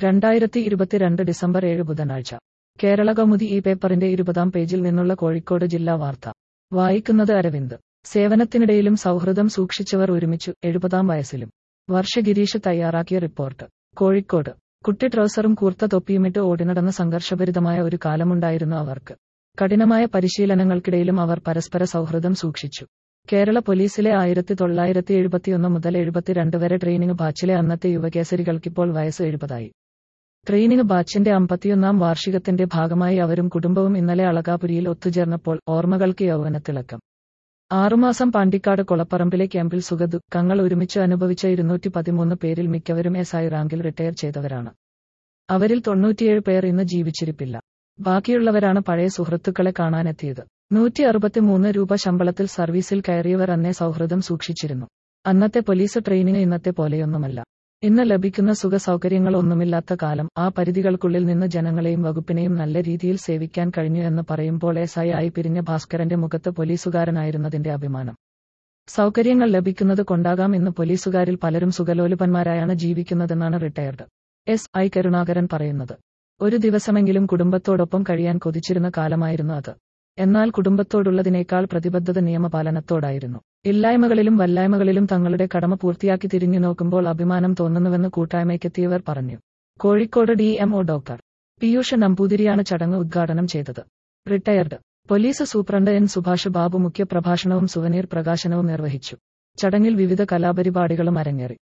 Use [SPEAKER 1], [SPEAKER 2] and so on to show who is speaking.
[SPEAKER 1] രണ്ടായിരത്തി ഇരുപത്തിരണ്ട് ഡിസംബർ ഏഴ് ബുധനാഴ്ച കേരള കൗമുദി ഈ പേപ്പറിന്റെ ഇരുപതാം പേജിൽ നിന്നുള്ള കോഴിക്കോട് ജില്ലാ വാർത്ത വായിക്കുന്നത് അരവിന്ദ് സേവനത്തിനിടയിലും സൗഹൃദം സൂക്ഷിച്ചവർ ഒരുമിച്ചു എഴുപതാം വയസ്സിലും വർഷ ഗിരീഷ് തയ്യാറാക്കിയ റിപ്പോർട്ട് കോഴിക്കോട് കുട്ടി ട്രൗസറും കൂർത്ത തൊപ്പിയുമിട്ട് ഓടിനടന്ന സംഘർഷഭരിതമായ ഒരു കാലമുണ്ടായിരുന്നു അവർക്ക് കഠിനമായ പരിശീലനങ്ങൾക്കിടയിലും അവർ പരസ്പര സൗഹൃദം സൂക്ഷിച്ചു കേരള പോലീസിലെ ആയിരത്തി തൊള്ളായിരത്തി എഴുപത്തിയൊന്ന് മുതൽ എഴുപത്തിരണ്ട് വരെ ട്രെയിനിങ് ബാച്ചിലെ അന്നത്തെ യുവകേസരികൾക്കിപ്പോൾ വയസ്സ് എഴുപതായി ട്രെയിനിങ് ബാച്ചിന്റെ അമ്പത്തിയൊന്നാം വാർഷികത്തിന്റെ ഭാഗമായി അവരും കുടുംബവും ഇന്നലെ അളകാപുരിയിൽ ഒത്തുചേർന്നപ്പോൾ ഓർമ്മകൾക്ക് യൗവനത്തിളക്കം ആറുമാസം പാണ്ടിക്കാട് കൊളപ്പറമ്പിലെ ക്യാമ്പിൽ സുഖദുഃഖങ്ങൾ ഒരുമിച്ച് അനുഭവിച്ച ഇരുന്നൂറ്റി പതിമൂന്ന് പേരിൽ മിക്കവരും എസ് ഐ റാങ്കിൽ റിട്ടയർ ചെയ്തവരാണ് അവരിൽ തൊണ്ണൂറ്റിയേഴ് പേർ ഇന്ന് ജീവിച്ചിരിപ്പില്ല ബാക്കിയുള്ളവരാണ് പഴയ സുഹൃത്തുക്കളെ കാണാനെത്തിയത് നൂറ്റി അറുപത്തിമൂന്ന് രൂപ ശമ്പളത്തിൽ സർവീസിൽ കയറിയവർ അന്നേ സൗഹൃദം സൂക്ഷിച്ചിരുന്നു അന്നത്തെ പോലീസ് ട്രെയിനിങ് ഇന്നത്തെ പോലെയൊന്നുമല്ല ഇന്ന് ലഭിക്കുന്ന സുഖ സൗകര്യങ്ങൾ ഒന്നുമില്ലാത്ത കാലം ആ പരിധികൾക്കുള്ളിൽ നിന്ന് ജനങ്ങളെയും വകുപ്പിനെയും നല്ല രീതിയിൽ സേവിക്കാൻ കഴിഞ്ഞു എന്ന് പറയുമ്പോൾ എസ് ഐ ആയി പിരിഞ്ഞ ഭാസ്കരന്റെ മുഖത്ത് പോലീസുകാരനായിരുന്നതിന്റെ അഭിമാനം സൗകര്യങ്ങൾ ലഭിക്കുന്നത് കൊണ്ടാകാം ഇന്ന് പോലീസുകാരിൽ പലരും സുഖലോലുപന്മാരായാണ് ജീവിക്കുന്നതെന്നാണ് റിട്ടയർഡ് എസ് ഐ കരുണാകരൻ പറയുന്നത് ഒരു ദിവസമെങ്കിലും കുടുംബത്തോടൊപ്പം കഴിയാൻ കൊതിച്ചിരുന്ന കാലമായിരുന്നു അത് എന്നാൽ കുടുംബത്തോടുള്ളതിനേക്കാൾ പ്രതിബദ്ധത നിയമപാലനത്തോടായിരുന്നു ഇല്ലായ്മകളിലും വല്ലായ്മകളിലും തങ്ങളുടെ കടമ പൂർത്തിയാക്കി തിരിഞ്ഞു നോക്കുമ്പോൾ അഭിമാനം തോന്നുന്നുവെന്ന് കൂട്ടായ്മയ്ക്കെത്തിയവർ പറഞ്ഞു Kozhikode D M O doctor Piyush നമ്പൂതിരിയാണ് ചടങ്ങ് ഉദ്ഘാടനം ചെയ്തത് retired police superintendent N Subhash Babu മുഖ്യപ്രഭാഷണവും സുവനീർ പ്രകാശനവും നിർവഹിച്ചു ചടങ്ങിൽ വിവിധ കലാപരിപാടികളും അരങ്ങേറി